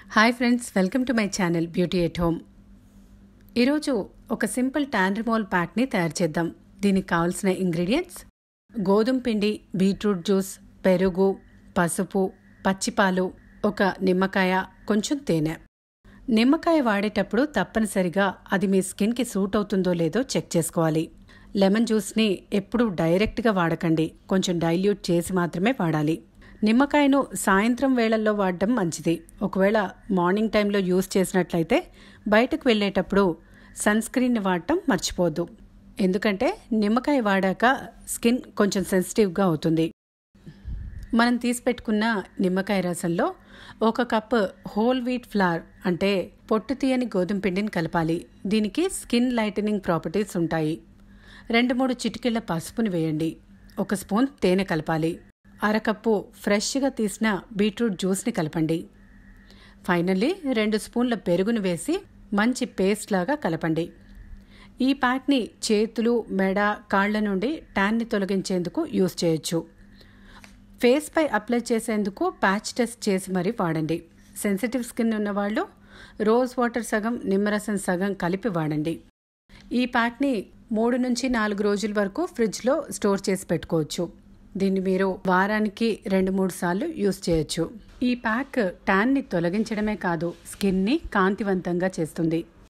hi friends welcome to my channel beauty at home ఈరోజు ఒక simple tan removal ప్యాక్ని తయారు చేద్దాం దీనికి కావాల్సిన ఇంగ్రీడియంట్స్ గోధుమ పిండి బీట్రూట్ జ్యూస్ పెరుగు పసుపు పచ్చిపాలు ఒక నిమ్మకాయ కొంచెం తేనె నిమ్మకాయ వాడేటప్పుడు తప్పనిసరిగా అది మీ స్కిన్కి సూట్ అవుతుందో లేదో చెక్ చేసుకోవాలి లెమన్ జ్యూస్ని ఎప్పుడూ డైరెక్ట్గా వాడకండి కొంచెం డైల్యూట్ చేసి మాత్రమే వాడాలి నిమ్మకాయను సాయంత్రం వేళల్లో వాడడం మంచిది ఒకవేళ మార్నింగ్ టైంలో యూస్ చేసినట్లయితే బయటకు వెళ్ళేటప్పుడు సన్ స్క్రీన్ని వాడటం మర్చిపోద్దు ఎందుకంటే నిమ్మకాయ వాడాక స్కిన్ కొంచెం సెన్సిటివ్గా అవుతుంది మనం తీసిపెట్టుకున్న నిమ్మకాయ రసంలో ఒక కప్ హోల్ వీట్ ఫ్లార్ అంటే పొట్టు తీయని గోధుమ పిండిని కలపాలి దీనికి స్కిన్ లైటనింగ్ ప్రాపర్టీస్ ఉంటాయి రెండు మూడు చిటికెళ్ల పసుపుని వేయండి ఒక స్పూన్ తేనె కలపాలి అరకప్పు ఫ్రెష్గా తీసిన బీట్రూట్ జ్యూస్ని కలపండి ఫైనల్లీ రెండు స్పూన్ల పెరుగును వేసి మంచి పేస్ట్ లాగా కలపండి ఈ ప్యాక్ని చేతులు మెడ కాళ్ల నుండి ట్యాన్ని తొలగించేందుకు యూస్ చేయొచ్చు ఫేస్పై అప్లై చేసేందుకు ప్యాచ్ టెస్ట్ చేసి మరీ వాడండి సెన్సిటివ్ స్కిన్ ఉన్నవాళ్ళు రోజ్ వాటర్ సగం నిమ్మరసం సగం కలిపి వాడండి ఈ ప్యాక్ని మూడు నుంచి నాలుగు రోజుల వరకు ఫ్రిడ్జ్లో స్టోర్ చేసి పెట్టుకోవచ్చు దీన్ని మీరు వారానికి రెండు మూడు సార్లు యూస్ చేయొచ్చు ఈ ప్యాక్ ట్యాన్ని తొలగించడమే కాదు స్కిన్ని కాంతివంతంగా చేస్తుంది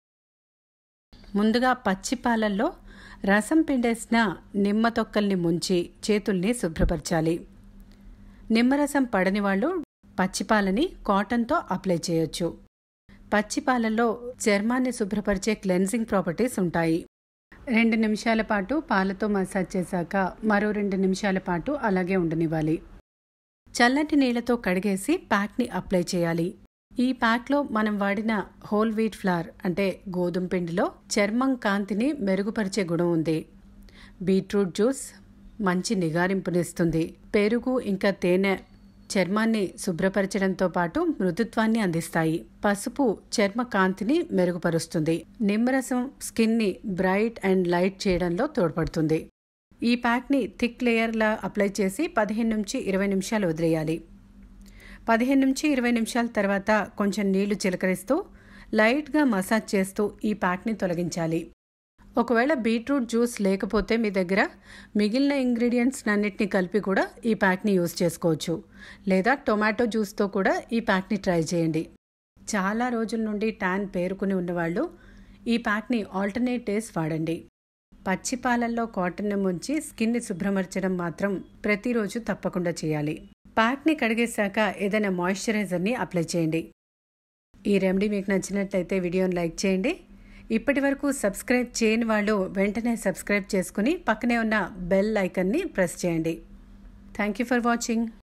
ముందుగా పచ్చి పాలల్లో రసం పిండేసిన నిమ్మ తొక్కల్ని ముంచి చేతుల్ని శుభ్రపరచాలి నిమ్మరసం పడని వాళ్ళు పచ్చిపాలని కాటన్తో అప్లై చేయొచ్చు పచ్చిపాలల్లో చర్మాన్ని శుభ్రపరిచే క్లెన్సింగ్ ప్రాపర్టీస్ ఉంటాయి రెండు నిమిషాల పాటు పాలతో మసాజ్ చేశాక మరో రెండు నిమిషాల పాటు అలాగే ఉండనివ్వాలి చల్లటి నీళ్లతో కడిగేసి ప్యాక్ని అప్లై చేయాలి ఈ ప్యాక్లో మనం వాడిన హోల్ వీట్ ఫ్లార్ అంటే గోధుమ పిండిలో చర్మం కాంతిని మెరుగుపరిచే గుణం ఉంది బీట్రూట్ జ్యూస్ మంచి నిగారింపునిస్తుంది పెరుగు ఇంకా తేనె చర్మాన్ని శుభ్రపరచడంతో పాటు మృదుత్వాన్ని అందిస్తాయి పసుపు చర్మ కాంతిని మెరుగుపరుస్తుంది నిమ్మరసం స్కిన్ని బ్రైట్ అండ్ లైట్ చేయడంలో తోడ్పడుతుంది ఈ ప్యాక్ని థిక్ లేయర్లా అప్లై చేసి పదిహేను నుంచి ఇరవై నిమిషాలు వదిలేయాలి పదిహేను నుంచి ఇరవై నిమిషాల తర్వాత కొంచెం నీళ్లు చిలకరిస్తూ లైట్గా మసాజ్ చేస్తూ ఈ ప్యాక్ని తొలగించాలి ఒకవేళ బీట్రూట్ జ్యూస్ లేకపోతే మీ దగ్గర మిగిలిన ఇంగ్రీడియంట్స్ అన్నిటిని కలిపి కూడా ఈ ప్యాక్ని యూస్ చేసుకోవచ్చు లేదా టొమాటో జ్యూస్తో కూడా ఈ ప్యాక్ని ట్రై చేయండి చాలా రోజుల నుండి ట్యాన్ పేరుకుని ఉన్నవాళ్ళు ఈ ప్యాక్ని ఆల్టర్నేట్ డేస్ వాడండి పచ్చి పాలల్లో కాటన్ని ముంచి స్కిన్ని శుభ్రమర్చడం మాత్రం ప్రతిరోజు తప్పకుండా చేయాలి ప్యాక్ని కడిగేశాక ఏదైనా మాయిశ్చరైజర్ని అప్లై చేయండి ఈ రెమెడీ మీకు నచ్చినట్లయితే వీడియోని లైక్ చేయండి ఇప్పటి వరకు సబ్స్క్రైబ్ చేయని వాళ్ళు వెంటనే సబ్స్క్రైబ్ చేసుకుని పక్కనే ఉన్న బెల్ ఐకన్ని ప్రెస్ చేయండి థ్యాంక్ యూ ఫర్ వాచింగ్